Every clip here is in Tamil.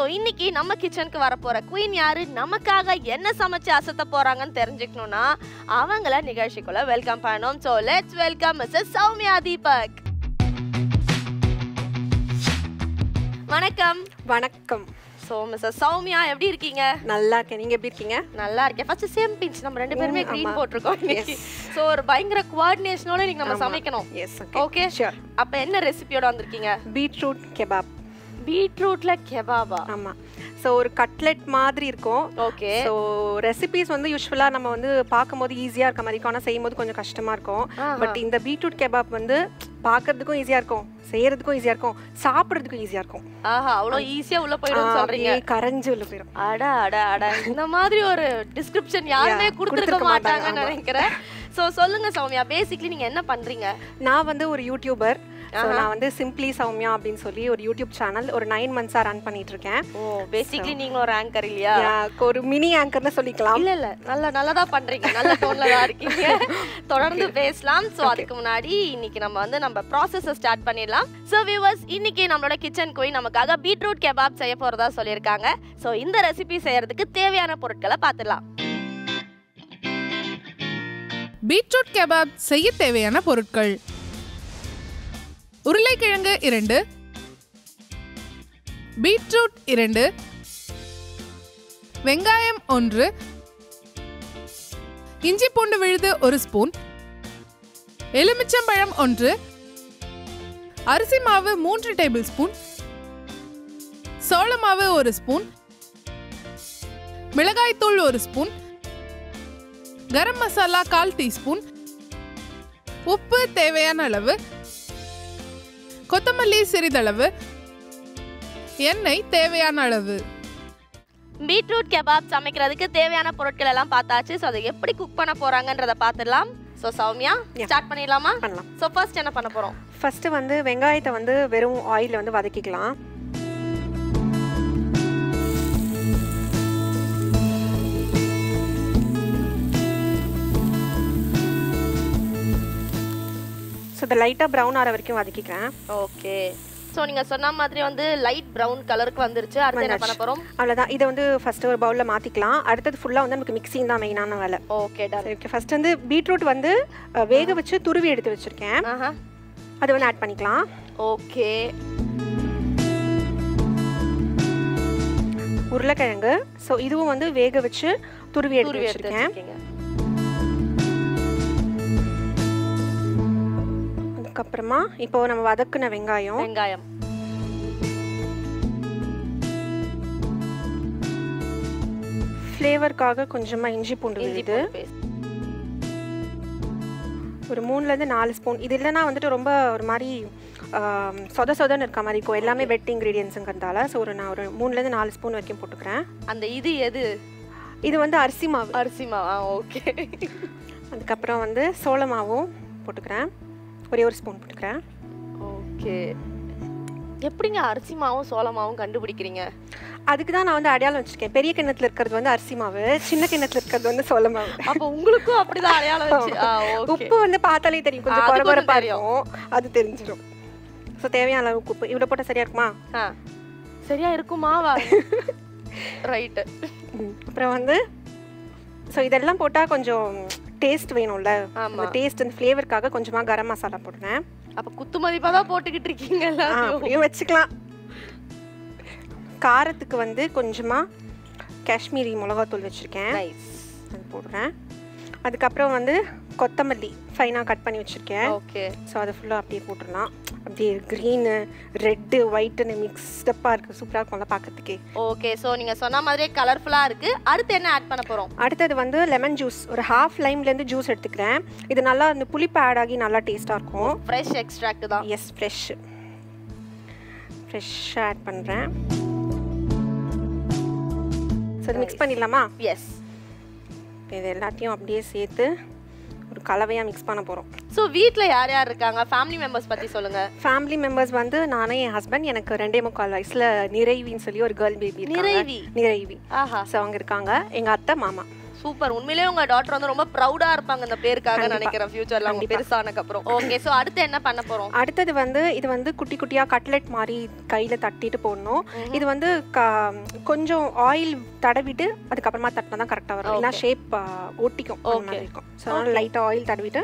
ஸோ இன்னைக்கு நம்ம கிச்சனுக்கு வரப்போற குயின் யாரு நமக்காக என்ன சமைச்சு அசத்த போறாங்கன்னு தெரிஞ்சுக்கணும்னா அவங்கள நிகழ்ச்சிக்குள்ள வெல்கம் பண்ணோம் so let's welcome Mrs Soumya Deepak வணக்கம் வணக்கம் ஸோ மிஸ்ஸஸ் சௌமியா எப்படி இருக்கீங்க நல்லா இருக்கேன் நீங்க எப்படி இருக்கீங்க நல்லா இருக்கேன் ஃபர்ஸ்ட் சேம் பிஞ்ச் நம்ம ரெண்டு பேருமே ம், க்ரீன் ஆமா. போட்டிருக்கோம் இன்னைக்கு Yes. ஸோ ஒரு பயங்கர கோஆர்டினேஷனோட இன்னைக்கு நம்ம ஆமா. சமைக்கணும் எஸ் ஓகே ஷூர் அப்ப என்ன ரெசிபியோட வந்திருக்கீங்க பீட்ரூட் கெபாப் பீட்ரூட்ல கெபாபா ஆமா ஸோ ஒரு கட்லெட் மாதிரி இருக்கும் ஓகே ஸோ ரெசிபிஸ் வந்து யூஸ்வலாக நம்ம வந்து பார்க்கும்போது ஈஸியாக இருக்க மாதிரி இருக்கும் ஆனால் செய்யும்போது கொஞ்சம் கஷ்டமாக இருக்கும் ஆஹா. பட் இந்த பீட்ரூட் கெபாப் வந்து பார்க்கறதுக்கும் ஈஸியாக இருக்கும் செய்யறதுக்கும் ஈஸியாக இருக்கும் சாப்பிட்றதுக்கும் ஈஸியாக இருக்கும் ஆஹா அவ்வளோ ஈஸியா உள்ள போயிடும் ஆ, சொல்றீங்க அப்படியே கரைஞ்சு உள்ள போயிடும் அட அட அட இந்த மாதிரி ஒரு டிஸ்கிரிப்ஷன் யாருமே Yeah, கொடுத்துருக்க கொடுத்திருக்க மாட்டாங்க, மாட்டாங்கன்னு ஆமா. நினைக்கிறேன் சோ சொல்லுங்க சௌமியா பேசிக்கலி நீங்க என்ன பண்றீங்க நான் வந்து ஒரு யூடியூபர் ஸோ ஆஹா. நான் வந்து சிம்பிளி சௌமியா அப்படின்னு சொல்லி ஒரு யூடியூப் சேனல் ஒரு நைன் மந்த்ஸாக ரன் பண்ணிட்டு இருக்கேன் ஓ பேசிக்கலி நீங்களும் ஒரு ஆங்கர் இல்லையா Yeah, ஒரு மினி ஆங்கர்னு சொல்லிக்கலாம் இல்ல இல்ல நல்ல நல்லதா பண்றீங்க நல்ல டோன்ல தான் இருக்கீங்க தொடர்ந்து பேசலாம் சோ அதுக்கு முன்னாடி இன்னைக்கு நம்ம வந்து நம்ம ப்ராசஸ் ஸ்டார்ட் பண்ணிடலாம் சோ வியூவர்ஸ் இன்னைக்கு நம்மளோட கிச்சன் கோய் நமக்காக பீட்ரூட் கெபாப் செய்ய போறதா சொல்லியிருக்காங்க சோ இந்த ரெசிபி செய்யறதுக்கு தேவையான பொருட்களை பார்த்துடலாம் பீட்ரூட் கெபாப் செய்ய தேவையான பொருட்கள் உருளைக்கிழங்கு இரண்டு பீட்ரூட் இரண்டு வெங்காயம் ஒன்று இஞ்சி பூண்டு விழுது ஒரு ஸ்பூன் எலுமிச்சம்பழம் ஒன்று அரிசி மாவு மூன்று டேபிள் ஸ்பூன் சோள மாவு ஒரு ஸ்பூன் மிளகாய்த்தூள் ஒரு ஸ்பூன் கரம் மசாலா கால் டீஸ்பூன் உப்பு தேவையான அளவு கொத்தமல்லி சிறிதளவு எண்ணெய் தேவையான அளவு பீட்ரூட் கெபாப் சமைக்கிறதுக்கு தேவையான பொருட்கள் எல்லாம் பார்த்தாச்சு ஸோ அதை எப்படி குக் பண்ண போறாங்கன்றத பார்த்துடலாம் ஸோ சௌமியா Yeah. ஸ்டார்ட் பண்ணிடலாமா பண்ணலாம் ஸோ ஃபர்ஸ்ட் என்ன பண்ண போறோம் ஃபர்ஸ்ட் வந்து வெங்காயத்தை வந்து வெறும் ஆயிலில் வந்து வதக்கிக்கலாம் ஸோ இதை லைட்டாக ப்ரௌன் ஆகிற வரைக்கும் வதக்கிக்கிறேன் ஓகே ஸோ நீங்க சொன்ன மாதிரி வந்து லைட் பிரவுன் கலருக்கு வந்துருச்சு அடுத்து என்ன பண்ண போறோம் அவ்வளோதான் இதை வந்து ஃபஸ்ட்டு ஒரு பவுலில் மாற்றிக்கலாம் அடுத்தது ஃபுல்லாக வந்து நமக்கு மிக்சிங் தான் மெயினான வேலை ஓகே டன் ஓகே ஃபர்ஸ்ட் வந்து பீட்ரூட் வந்து அஹ், வேக வச்சு துருவி எடுத்து வச்சுருக்கேன் ஆஹா அதை வந்து ஆட் பண்ணிக்கலாம் ஓகே உருளைக்கிழங்கு ஸோ இதுவும் வந்து வேக வச்சு துருவி எடுத்து துருவி எடுத்து வச்சுருக்கேன் வச்சிருக்கீங்க அதுக்கப்புறமா இப்போ நம்ம வதக்குன வெங்காயம் வெங்காயம் ஃப்ளேவருக்காக கொஞ்சமாக இஞ்சி பூண்டு இஞ்சி விழுது பூண்டு paste. ஒரு மூணுலேருந்து நாலு ஸ்பூன் இது இல்லைன்னா வந்துட்டு ரொம்ப ஒரு மாதிரி ஆம், சொத சொதன்னு இருக்க மாதிரி இருக்கும் எல்லாமே வெட் இன்க்ரீடியன்ஸுங்கிறதால ஸோ ஒரு நான் ஒரு மூணுலேருந்து நாலு ஸ்பூன் வரைக்கும் போட்டுக்கிறேன் அந்த இது எது இது வந்து அரிசி மாவு அரிசி மாவா ஓகே அதுக்கப்புறம் வந்து சோள மாவும் போட்டுக்கிறேன் ஒரே ஒரு ஸ்பூன் போட்டுக்கிறேன் ஓகே எப்படிங்க அரிசி மாவும் சோள மாவும் கண்டுபிடிக்கிறீங்க அதுக்கு தான் நான் வந்து அடையாளம் வச்சிருக்கேன் பெரிய கிண்ணத்துல இருக்கிறது வந்து அரிசி மாவு சின்ன கிண்ணத்துல இருக்கிறது வந்து சோள மாவு அப்ப உங்களுக்கும் அப்படிதான் அடையாளம் வச்சு ஆ ஓகே உப்பு வந்து பார்த்தாலே தெரியும் கொஞ்சம் அது குறை கொஞ்சம் குறைப்பா தெரியும். இருக்கும் அது தெரிஞ்சிடும் ஸோ தேவையான அளவுக்கு உப்பு இவ்வளோ போட்டால் சரியா இருக்குமா ஆ சரியா இருக்குமா வா ரைட்டு அப்புறம் வந்து ஸோ இதெல்லாம் போட்டால் கொஞ்சம் டேஸ்ட் வேணும்ல ஆமா அந்த டேஸ்ட் அந்த ஃப்ளேவருக்காக கொஞ்சமாக கரம் மசாலா போடுறேன் அப்ப குத்து மதிப்பா தான் போட்டுக்கிட்டு இருக்கீங்க ஆ, எல்லாத்தையும் அப்படியும் வச்சுக்கலாம் காரத்துக்கு வந்து கொஞ்சமாக காஷ்மீரி மிளகாத்தூள் வச்சுருக்கேன் நைஸ் அது போடுறேன் அதுக்கப்புறம் வந்து கொத்தமல்லி ஃபைனாக கட் பண்ணி வச்சுருக்கேன் ஓகே ஸோ அதை ஃபுல்லாக அப்படியே போட்டுடலாம் அப்படியே க்ரீனு ரெட்டு ஒயிட்டுன்னு மிக்ஸ்டப்பாக இருக்குது சூப்பராக இருக்கும்ல பார்க்கறதுக்கே ஓகே சோ நீங்க சொன்ன மாதிரியே கலர்ஃபுல்லா இருக்கு அடுத்து என்ன ஆட் பண்ண போறோம் அடுத்தது வந்து லெமன் ஜூஸ் ஒரு ஹாஃப் லைம்லேருந்து ஜூஸ் எடுத்துக்கிறேன் இது நல்லா அந்த புளிப்பு ஆட் ஆகி நல்லா டேஸ்ட்டாக இருக்கும் ஃப்ரெஷ் எக்ஸ்ட்ராக்ட் தான் எஸ் ஃப்ரெஷ் ஃப்ரெஷ்ஷாக ஆட் பண்ணுறேன் ஸோ அது மிக்ஸ் பண்ணிடலாமா எஸ் இது எல்லாத்தையும் அப்படியே சேர்த்து ஒரு கலவையாக மிக்ஸ் பண்ண போகிறோம் சோ வீட்ல யார் யார் இருக்காங்க ஃபேமிலி மெம்பர்ஸ் பத்தி சொல்லுங்க ஃபேமிலி மெம்பர்ஸ் வந்து நானே என் ஹஸ்பண்ட் எனக்கு ரெண்டே முக்கால் வயசில் நிறைவின்னு சொல்லி ஒரு கேர்ள் பேபி நிறைவி நிறைவி ஆஹா ஸோ அவங்க இருக்காங்க எங்கள் அத்தை மாமா சூப்பர் உண்மையிலேயே உங்க டாட்டர் வந்து ரொம்ப ப்ரௌடா இருப்பாங்க இந்த பேருக்காக கண்டிப்பா. நினைக்கிறேன் ஃபியூச்சர்ல அவங்க கண்டிப்பா. பெருசானக்கு அப்புறம் ஓகே சோ அடுத்து என்ன பண்ண போறோம் அடுத்தது வந்து இது வந்து குட்டி குட்டியா கட்லெட் மாதிரி கையில தட்டிட்டு போடணும் ம்ஹும். இது வந்து க- கொஞ்சம் ஆயில் தடவிட்டு அதுக்கப்புறமா தட்டினா தான் கரெக்டாக வரும் இல்லைனா ஷேப் ஒட்டிக்கும் அந்த Okay. மாதிரி இருக்கும் ஸோ அதனால லைட்டாக ஆயில் தடவிட்டு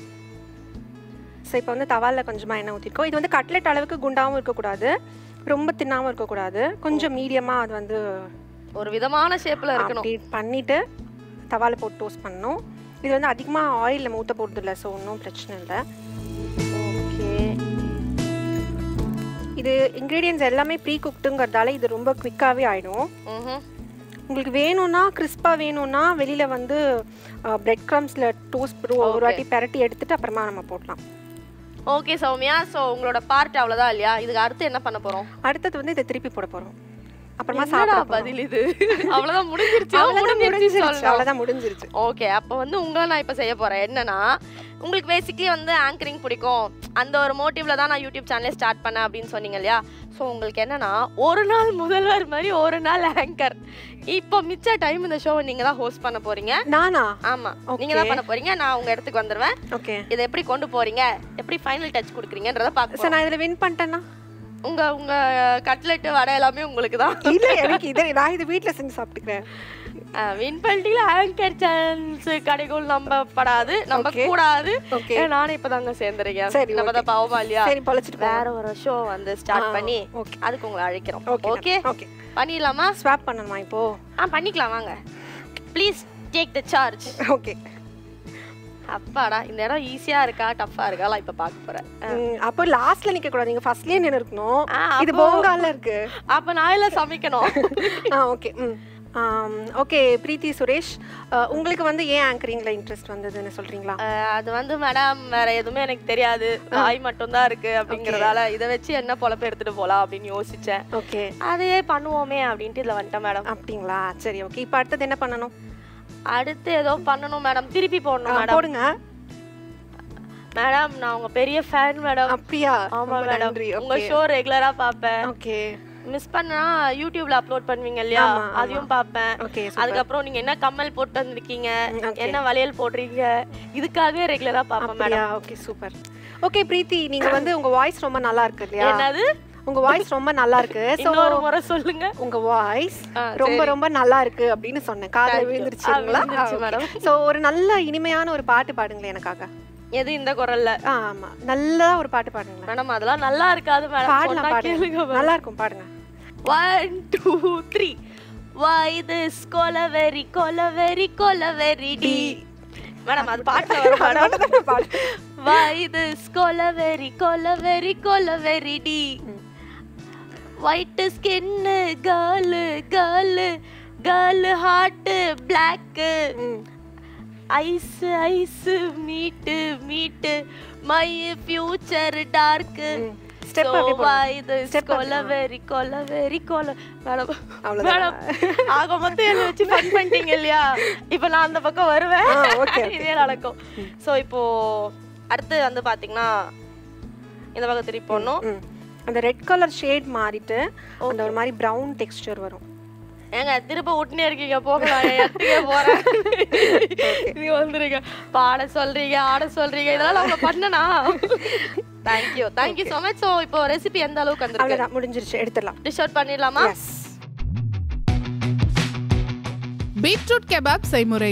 ஸோ இப்போ வந்து தவாலில் கொஞ்சமாக எண்ணெய் ஊற்றிருக்கோம் இது வந்து கட்லெட் அளவுக்கு குண்டாகவும் இருக்கக்கூடாது ரொம்ப தின்னாகவும் இருக்கக்கூடாது கொஞ்சம் மீடியமாக அது வந்து ஒரு விதமான ஷேப்ல இருக்கணும் அப்படி பண்ணிட்டு தவால போட்டு டோஸ்ட் பண்ணணும் இது வந்து அதிகமாக ஆயில் நம்ம ஊற்ற போகிறது இல்லை ஸோ ஒன்றும் பிரச்சனை இல்லை ஓகே இது இன்க்ரீடியன்ஸ் எல்லாமே ப்ரீ குக்டுங்கிறதால இது ரொம்ப குவிக்காகவே ஆகிடும் ம்ஹும். உங்களுக்கு வேணும்னா கிறிஸ்பாக வேணும்னா வெளியில் வந்து பிரெட் க்ரம்ஸில் டோஸ்ட் ஒரு Okay. வாட்டி பெரட்டி எடுத்துட்டு அப்புறமா நம்ம போடலாம் ஓகே சௌமியா சோ உங்களோட பார்ட் அவ்வளவுதான் இல்லையா இதுக்கு அடுத்து என்ன பண்ண போறோம் அடுத்தது வந்து இதை திருப்பி போட போகிறோம் அப்புறமா என்னடா சாப்பிட போறோம். பதில் இது அவ்வளவுதான் முடிஞ்சிருச்சு அவ்வளவுதான் முடிஞ்சிருச்சு சொல்லணும். அவ்வளோதான் முடிஞ்சிருச்சு ஓகே அப்போ வந்து உங்களை நான் இப்போ செய்ய போறேன் என்னன்னா உங்களுக்கு பேசிக்கலி வந்து ஆங்கரிங் பிடிக்கும் அந்த ஒரு மோட்டிவ்ல தான் நான் யூடியூப் சேனலே ஸ்டார்ட் பண்ணேன் அப்படின்னு சொன்னீங்க இல்லையா ஸோ உங்களுக்கு என்னன்னா ஒரு நாள் முதல்வர் மாதிரி ஒரு நாள் ஆங்கர் இப்போ மிச்ச டைம் இந்த ஷோவை நீங்க தான் ஹோஸ்ட் பண்ண போறீங்க நானா ஆமா Okay. நீங்க தான் பண்ண போறீங்க நான் உங்க இடத்துக்கு வந்துருவேன் ஓகே இதை எப்படி கொண்டு போறீங்க எப்படி ஃபைனல் டச் கொடுக்குறீங்கன்றத சார் பார்க்க நான் இதில் வின் பண்ணிட்டேன்னா உங்க உங்க கட்லெட் வடை எல்லாமே உங்களுக்கு தான் இல்லை எனக்கு இதை நான் இது வீட்டில் செஞ்சு சாப்பிட்டுக்கிறேன் வின் பண்ணிட்டீங்களா ஆங்கர் சான்ஸ் கிடைக்கும் நம்பப்படாது நம்ப Okay. கூடாது ஓகே ஏன் நானே இப்பதாங்க சேர்ந்துருக்கேன் சரி, நம்ம தான் பாவமா இல்லையா சரி பொழைச்சிட்டு வேற ஒரு ஷோ வந்து ஸ்டார்ட் பண்ணி ஓகே அதுக்கு உங்களை அழைக்கிறோம் ஓகே ஓகே ஓகே பண்ணிடலாமா ஸ்வாப் பண்ணணுமா இப்போ ஆ பண்ணிக்கலாம் வாங்க please take the charge okay அப்பாடா இந்த இடம் ஈஸியா இருக்கா டஃப்பா இருக்கா நான் இப்ப பார்க்க போறேன் ஆ. அப்போ லாஸ்ட்ல நிக்க கூடாது நீங்க ஃபர்ஸ்ட்லயே நின்னு இருக்கணும் ஆ, இது அப்போ- போங்கால இருக்கு அப்ப நான் எல்லாம் சமைக்கணும் ஆ ஓகே ம் ஓகே பிரீத்தி சுரேஷ் அஹ், உங்களுக்கு வந்து ஏன் ஆங்கரிங்ல இன்ட்ரெஸ்ட் வந்ததுன்னு சொல்றீங்களா அஹ், அது வந்து மேடம் வேற எதுவுமே எனக்கு தெரியாது வாய் மட்டும் தான் இருக்கு அப்படிங்கறதால இதை வச்சு என்ன பொழப்பு எடுத்துட்டு போலாம் அப்படின்னு யோசிச்சேன் ஓகே அதையே பண்ணுவோமே அப்படின்ட்டு இதுல வந்துட்டேன் மேடம் அப்படிங்களா சரி ஓகே இப்போ அடுத்தது என்ன பண்ணணும் அடுத்து ஏதோ பண்ணணும் மேடம் திருப்பி ஆ, போடணும் மேடம் போடுங்க மேடம் நான் உங்க பெரிய ஃபேன் மேடம் அப்படியா ஆமா ரொம்ப மேடம் நன்றி உங்க ஓகே ஷோ ரெகுலரா பாப்பேன் ஓகே மிஸ் பண்ணா யூடியூப்ல அப்லோட் பண்ணுவீங்க இல்லையா ஆமா, ஆமா. அதையும் பாப்பேன் ஓகே அதுக்கப்புறம் நீங்க என்ன கம்மல் போட்டு வந்திருக்கீங்க ம், okay. என்ன வளையல் போடுறீங்க இதுக்காகவே ரெகுலரா பாப்பேன் மேடம் அப்படியா ஓகே சூப்பர் ஓகே பிரீத்தி நீங்க வந்து உங்க வாய்ஸ் ரொம்ப நல்லா இருக்கு இல்லையா என்னது உங்க வாய்ஸ் ரொம்ப நல்லா இருக்கு ஸோ இன்னொரு முறை சொல்லுங்க உங்க வாய்ஸ் ஆ, ரொம்ப சரி. ரொம்ப நல்லா இருக்கு அப்படின்னு சொன்னேன் காதுல Thank you. விழுந்துருச்சுங்களா ஆ, விழுந்துருச்சு, madam. சோ ஒரு நல்ல இனிமையான ஒரு பாட்டு பாடுங்களேன் எனக்காக எது இந்த குரல்ல ஆ, ஆமா நல்லா ஒரு பாட்டு பாடுங்களேன் மேடம் அதெல்லாம் நல்லா இருக்காது மேடம் பாடலாம் சொன்னா பாடுங்க கேளுங்க நல்லா இருக்கும் பாடுங்க one two three Why this கொலவெறி கொலவெறி கொலவெறி டி மேடம் அது பாட்டுல வர மேடம் பாடு Why this கொலவெறி கொலவெறி கொலவெறி டி white skin girl girl girl heart black ம். Eyes eyes meet meet my future dark ம். Step அப்படியே போடுங்க. இது Step அப்படியே. கொலவெரி கொலவெரி கொல மேடம் அவ்வளவுதான். மேடம் ஆக மொத்தம் என்ன வச்சு ஃபன் பண்ணிட்டீங்க இல்லையா இப்போ நான் அந்த பக்கம் வருவேன் ஆ, okay, okay. இதே நடக்கும் ஸோ இப்போ அடுத்து வந்து பாத்தீங்கன்னா இந்த பக்கம் திருப்பி போடணும் ம். அந்த ரெட் கலர் ஷேட் மாறிட்டு அந்த ஒரு மாதிரி பிரவுன் டெக்ஸ்டர் வரும் ஏங்க திரும்ப விட்டுனே இருக்கீங்க போகலாம் என் இடத்துக்கே போறேன் நீங்க வந்துருங்க பாட சொல்றீங்க ஆட சொல்றீங்க இதெல்லாம் அவங்க பண்ணனா thank you thank you so much so இப்போ ரெசிபி எந்த அளவுக்கு வந்திருக்கு அவ்வளவுதான் முடிஞ்சிருச்சு எடுத்துடலாம் டிஷ் அவுட் பண்ணிடலாமா எஸ் பீட்ரூட் கெபாப் செய்முறை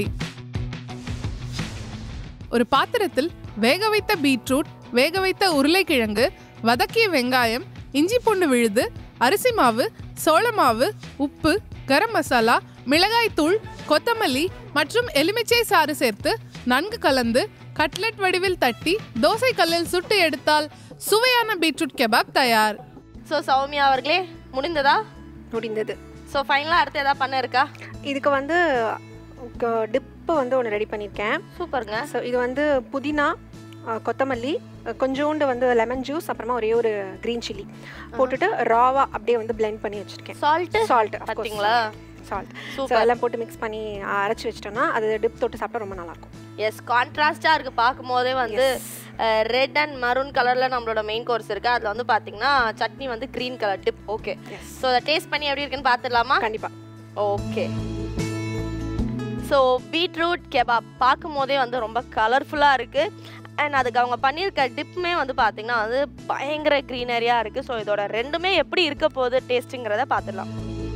ஒரு பாத்திரத்தில் வேக வைத்த பீட்ரூட் வேக வைத்த உருளைக்கிழங்கு வதக்கிய வெங்காயம் இஞ்சி பூண்டு விழுது அரிசி மாவு சோள மாவு உப்பு கரம் மசாலா மிளகாய்த்தூள் கொத்தமல்லி மற்றும் எலுமிச்சை சாறு சேர்த்து நன்கு கலந்து கட்லெட் வடிவில் தட்டி தோசை கல்லில் சுட்டு எடுத்தால் சுவையான பீட்ரூட் கெபாப் தயார் ஸோ சௌமியா அவர்களே முடிந்ததா முடிந்தது ஸோ ஃபைனலாக அடுத்து ஏதாவது பண்ண இருக்கா இதுக்கு வந்து டிப்பு வந்து ஒன்று ரெடி பண்ணியிருக்கேன் சூப்பருங்க ஸோ இது வந்து புதினா அஹ், கொத்தமல்லி அஹ், கொஞ்சோண்டு வந்து லெமன் ஜூஸ் அப்புறமா ஒரே ஒரு க்ரீன் சில்லி போட்டுட்டு ராவா அப்படியே வந்து blend பண்ணி வச்சிருக்கேன் சால்ட்டு சால்ட் பார்த்தீங்களா சால்ட் ஸோ சூப்பர் அதெல்லாம் போட்டு மிக்ஸ் பண்ணி அரைச்சி வச்சிட்டோம்னா அது டிப் தொட்டு சாப்பிட்டா ரொம்ப நல்லா இருக்கும் எஸ் கான்ட்ராஸ்டா இருக்கு பார்க்கும் போதே வந்து ரெட் அண்ட் மரூன் கலர்ல நம்மளோட மெயின் கோர்ஸ் இருக்கு அதுல வந்து பாத்தீங்கன்னா சட்னி வந்து green colour dip okay yes so அதை டேஸ்ட் பண்ணி எப்படி இருக்குன்னு பார்த்துடலாமா கண்டிப்பா ஓகே ஸோ பீட்ரூட் கெபாப் பார்க்கும் போதே வந்து ரொம்ப கலர்ஃபுல்லாக இருக்குது அண்ட் அதுக்கு அவங்க பண்ணியிருக்க டிப்புமே வந்து பார்த்திங்கன்னா வந்து பயங்கர க்ரீனரியாக இருக்குது ஸோ இதோட ரெண்டுமே எப்படி இருக்க போகுது டேஸ்ட்டுங்கிறத பார்த்துடலாம்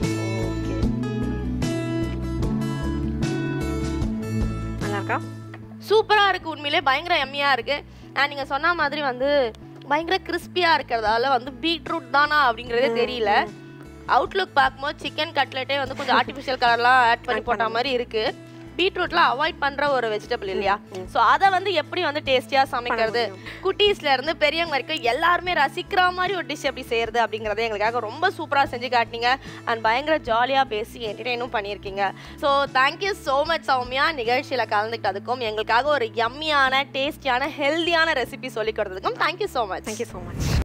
நல்லா இருக்கா சூப்பராக இருக்குது உண்மையிலே பயங்கர எம்மியாக இருக்குது அண்ட் நீங்கள் சொன்ன மாதிரி வந்து பயங்கர கிறிஸ்பியாக இருக்கிறதால வந்து பீட்ரூட் தானா அப்படிங்கிறதே தெரியல அவுட்லுக் பார்க்கும்போது சிக்கன் கட்லெட்டே வந்து கொஞ்சம் ஆர்டிஃபிஷியல் கலர்லாம் ஆட் பண்ணி போட்ட மாதிரி இருக்குது பீட்ரூட்லாம் அவாய்ட் பண்ணுற ஒரு வெஜிடபிள் இல்லையா ஸோ அதை வந்து எப்படி வந்து டேஸ்டியாக சமைக்கிறது குட்டீஸ்ல இருந்து பெரியவங்க வரைக்கும் எல்லாருமே ரசிக்கிற மாதிரி ஒரு டிஷ் எப்படி செய்யறது அப்படிங்கறத எங்களுக்காக ரொம்ப சூப்பராக செஞ்சு காட்டினீங்க அண்ட் பயங்கர ஜாலியாக பேசி என்டர்டெயினும் பண்ணியிருக்கீங்க so thank you so much Soumya நிகழ்ச்சியில் கலந்துக்கிட்டதுக்கும் எங்களுக்காக ஒரு யம்மியான டேஸ்டியான ஹெல்தியான ரெசிபி சொல்லி கொடுத்ததுக்கும் thank you so much thank you so much